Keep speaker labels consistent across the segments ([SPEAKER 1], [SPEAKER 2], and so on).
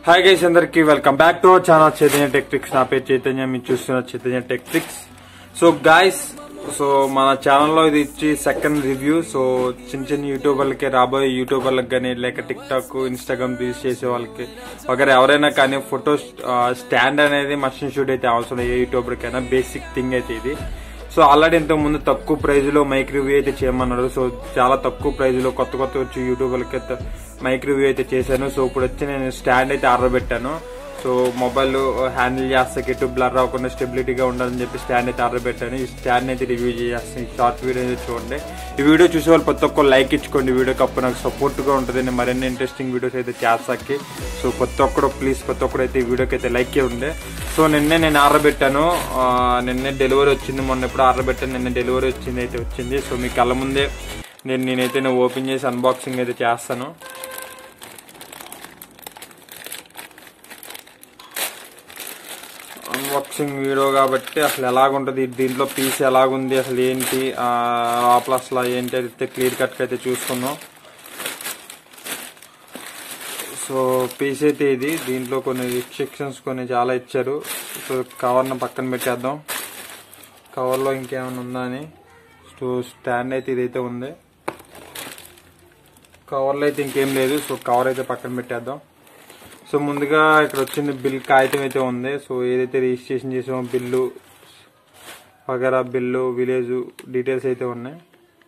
[SPEAKER 1] hi guys అందరికి welcome back to our channel Chaitanya Tech Tricks నా పేరు చైతన్య మీరు చూస్తున్న Chaitanya Tech Tricks so guys so మన ఛానల్లో ఇది ఇచ్చి సెకండ్ రివ్యూ సో చిన్న చిన్న యూట్యూబర్లకి రాబోయే యూట్యూబర్లకు కానీ లేక టిక్ టాక్ ఇన్స్టాగ్రామ్ రీల్స్ చేసే వాళ్ళకి వగైరా ఎవరైనా కానీ ఫోటో స్టాండ్ అనేది మషిన్ షూట్ అయితే అవసరం ఏ యూట్యూబర్కైనా బేసిక్ థింగ్ అయితే ఇది సో ఆల్రెడీ ఇంతకు ముందు తక్కువ ప్రైజ్ లో మైక్ రివ్యూ అయితే చేయమన్నారు సో చాలా తక్కువ ప్రైజ్ లో కొత్త కొత్త వచ్చి యూట్యూబర్లకి అయితే మైక్ రివ్యూ అయితే చేశాను సో ఇప్పుడు వచ్చి నేను స్టాండ్ అయితే ఆర్డర్ పెట్టాను సో మొబైల్ హ్యాండిల్ చేస్తాకి ఎటు బ్లర్ అవ్వకుండా స్టెబిలిటీగా ఉండాలని చెప్పి స్టాండ్ అయితే ఆర్డర్ పెట్టాను ఈ స్టాండ్ అయితే రివ్యూ చేస్తాను ఈ షార్ట్ వీడియో అయితే చూడండి ఈ వీడియో చూసే వాళ్ళు ప్రతి ఒక్కరు లైక్ ఇచ్చుకోండి ఈ వీడియోకి అప్పుడు నాకు సపోర్ట్ గా ఉంటుంది నేను మరిన్ని ఇంట్రెస్టింగ్ వీడియోస్ అయితే చేస్తాకి సో ప్రతి ఒక్కరు ప్లీజ్ ప్రతి ఒక్కరు అయితే ఈ వీడియోకి అయితే లైక్ ఇవ్వండి సో నిన్నే నేను ఆర్డర్ పెట్టాను ఆ, నిన్నే డెలివరీ వచ్చింది మొన్న ఎప్పుడు ఆర్డర్ పెట్టాను నిన్న డెలివరీ వచ్చింది అయితే వచ్చింది సో మీ కళ్ళ ముందే నేను నేనైతే నేను ఓపెన్ చేసి అన్బాక్సింగ్ అయితే చేస్తాను అన్బాక్సింగ్ వీడియో కాబట్టి అసలు ఎలాగుంటది దీంట్లో పీస్ ఎలాగుంది అసలు ఏంటి ఆ, లోపల అసలు ఏంటి అయితే క్లియర్ కట్ అయితే చూసుకుందాం సో పీస్ అయితే ఇది దీంట్లో కొన్ని రిస్ట్రిక్షన్స్ కొన్ని చాలా ఇచ్చారు సో కవర్ను పక్కన పెట్టేద్దాం కవర్లో ఇంకేమైనా ఉందా అని సో స్టాండ్ అయితే ఇదైతే ఉంది కవర్లో అయితే ఇంకేం లేదు సో కవర్ అయితే పక్కన పెట్టేద్దాం సో ముందుగా ఇక్కడ వచ్చింది బిల్ కాగితం అయితే ఉంది సో ఏదైతే రిజిస్ట్రేషన్ చేసామో బిల్లు వగేరా బిల్లు విలేజ్ డీటెయిల్స్ అయితే ఉన్నాయి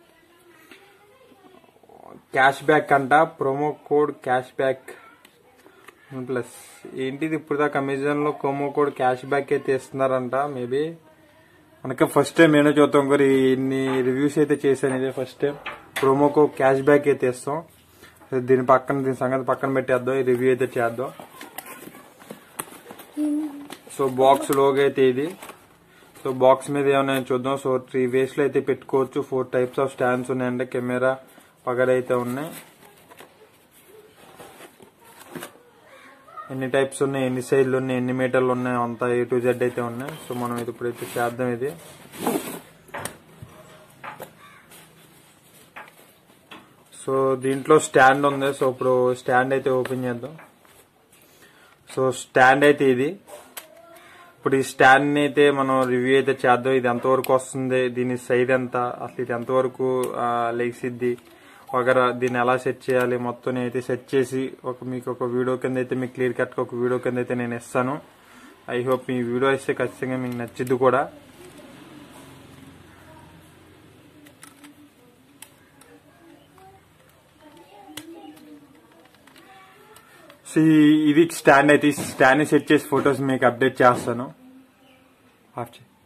[SPEAKER 1] క్యాష్ బ్యాక్ అంట promo code cash back plus ఏంటిది ఇప్పుడు దాకా అమెజాన్ లో ప్రోమో కోడ్ క్యాష్ బ్యాక్ అయితే ఇస్తున్నారంట మేబీ మనకి ఫస్ట్ టైం నేను చూద్దాం గారు ఇన్ని రివ్యూస్ అయితే చేశాను ఇదే first time promo code cash back అయితే ఇస్తాం సో దీని పక్కన దీని సంగతి పక్కన పెట్టేద్దాం ఈ రివ్యూ అయితే చేద్దాం సో బాక్స్ లోగా అయితే ఇది సో బాక్స్ మీద ఏమైనా చూద్దాం సో త్రీ వేస్ లో అయితే పెట్టుకోవచ్చు ఫోర్ టైప్స్ ఆఫ్ స్టాండ్స్ ఉన్నాయంటే కెమెరా పగడ అయితే ఉన్నాయి ఎన్ని టైప్స్ ఉన్నాయి ఎన్ని సైజులు ఉన్నాయి ఎన్ని మీటర్లు ఉన్నాయి అంతా ఏ టు జెడ్ అయితే ఉన్నాయి సో మనం ఇది ఇప్పుడైతే చేద్దాం ఇది సో దీంట్లో స్టాండ్ ఉంది సో ఇప్పుడు స్టాండ్ అయితే ఓపెన్ చేద్దాం సో స్టాండ్ అయితే ఇది ఇప్పుడు ఈ స్టాండ్ అయితే మనం రివ్యూ అయితే చేద్దాం ఇది ఎంతవరకు వస్తుంది దీని సైజ్ ఎంత అసలు ఇది ఎంతవరకు లెగిసిద్ది వగర దీన్ని ఎలా సెట్ చేయాలి మొత్తం అయితే సెట్ చేసి ఒక మీకు ఒక వీడియో కింద అయితే మీకు క్లియర్ కట్ ఒక వీడియో కింద అయితే నేను ఇస్తాను ఐ హోప్ మీ వీడియో ఇస్తే ఖచ్చితంగా మీకు నచ్చిద్ది కూడా సో ఈ- ఇది స్టాండ్ అయితే ఈ స్టాండ్ సెట్ చేసి ఫొటోస్ మీకు అప్డేట్ చేస్తాను ఆఫ్ చేయి